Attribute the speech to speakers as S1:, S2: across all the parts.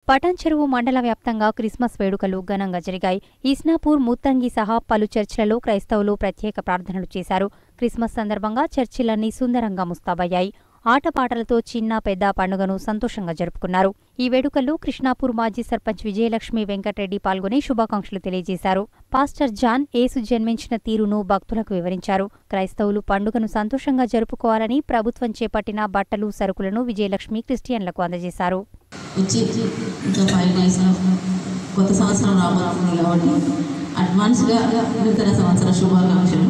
S1: పటాన్ చెరువు మండల వ్యాప్తంగా క్రిస్మస్ వేడుకలు ఘనంగా జరిగాయి ఈస్నాపూర్ ముత్తంగి సహా పలు చర్చిలలో క్రైస్తవులు ప్రత్యేక ప్రార్థనలు చేశారు క్రిస్మస్ సందర్భంగా చర్చిలన్నీ సుందరంగా ముస్తాబయ్యాయి ఆటపాటలతో చిన్న పెద్ద పండుగను సంతోషంగా జరుపుకున్నారు ఈ వేడుకల్లో కృష్ణాపూర్ మాజీ సర్పంచ్ విజయలక్ష్మి వెంకటరెడ్డి పాల్గొని శుభాకాంక్షలు తెలియజేశారు పాస్టర్ జాన్ యేసు జన్మించిన తీరును భక్తులకు వివరించారు క్రైస్తవులు పండుగను సంతోషంగా జరుపుకోవాలని ప్రభుత్వం చేపట్టిన బట్టలు సరుకులను విజయలక్ష్మి క్రిస్టియన్లకు అందజేశారు
S2: వచ్చి ఇంకా ఫైవ్ డేస్ కొత్త సంవత్సరం రాబోతుంది కాబట్టి అడ్వాన్స్గా నూతన సంవత్సర శుభాకాంక్షలు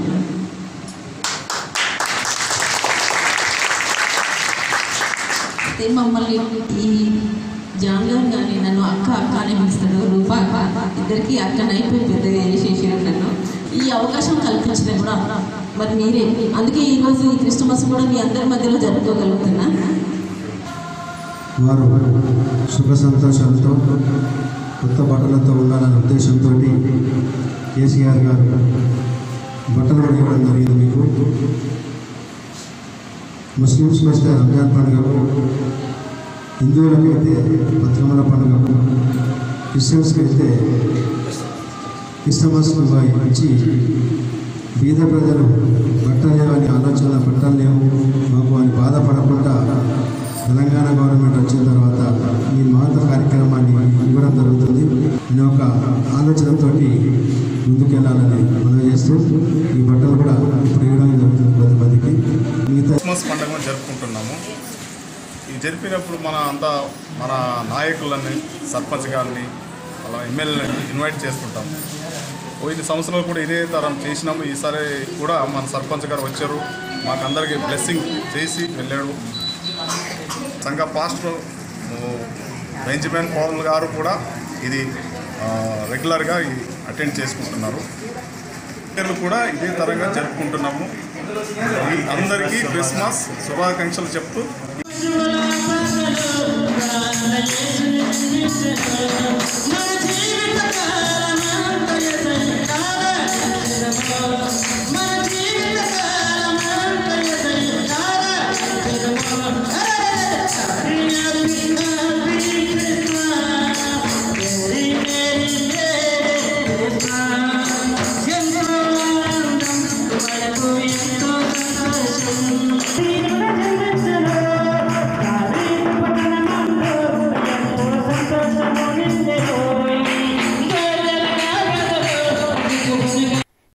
S2: అయితే మమ్మల్ని ఈ జాన్ గారు కానీ నన్ను అక్క అక్క అని పిలుస్తాడు రూపా అక్క ఇద్దరికి అక్క అయిపోయి పెద్దగా చేసేసారు నన్ను ఈ అవకాశం కల్పించిన కూడా మరి మీరే అందుకే ఈరోజు ఈ క్రిస్టమస్ కూడా మీ అందరి మధ్యలో జరుపుకోగలుగుతున్నా
S3: వారు సుఖ సంతోషాలతో కొత్త బట్టలతో ఉండాలనే ఉద్దేశంతో కేసీఆర్ గారు బట్టలు కూడా ఇవ్వడం జరిగింది మీకు ముస్లిమ్స్ వస్తే రంజాన్ పండుగకు హిందువులకు అయితే బతుకమ్మల పండుగకు క్రిస్టియన్స్కి అయితే క్రిస్టమస్ ఇచ్చి బీద ప్రజలు బట్టలు లేవని ఆలోచన బట్టలు లేవు మాకు అని బాధపడకుండా తెలంగాణ గవర్నమెంట్ వచ్చిన తర్వాత ఈ మహత్వ కార్యక్రమాన్ని ఇవ్వడం జరుగుతుంది నేను ఒక ఆలోచనతో ముందుకెళ్ళాలని మనం చేస్తూ ఈ బట్టలు కూడా ఇప్పుడు ఇవ్వడం జరుగుతుంది పది మందికి మిగతా
S4: క్రిస్మస్ పండుగను జరుపుకుంటున్నాము ఈ జరిపినప్పుడు మన అంతా మన నాయకులని సర్పంచ్ గారిని అలా ఎమ్మెల్యేలని ఇన్వైట్ చేస్తుంటాం పోయిన సంవత్సరాలు కూడా ఇదే తరం చేసినాము ఈసారి కూడా మన సర్పంచ్ గారు వచ్చారు మాకందరికి బ్లెస్సింగ్ చేసి వెళ్ళాడు సంఘ పాస్టర్ బెంజమిన్ పౌల్ గారు కూడా ఇది ఆ, రెగ్యులర్గా ఇది అటెండ్ చేసుకుంటున్నారు ఇతరులు కూడా ఇదే తరంగా జరుపుకుంటున్నాము ఈ అందరికీ క్రిస్మస్ శుభాకాంక్షలు చెప్తూ
S5: ఎంతో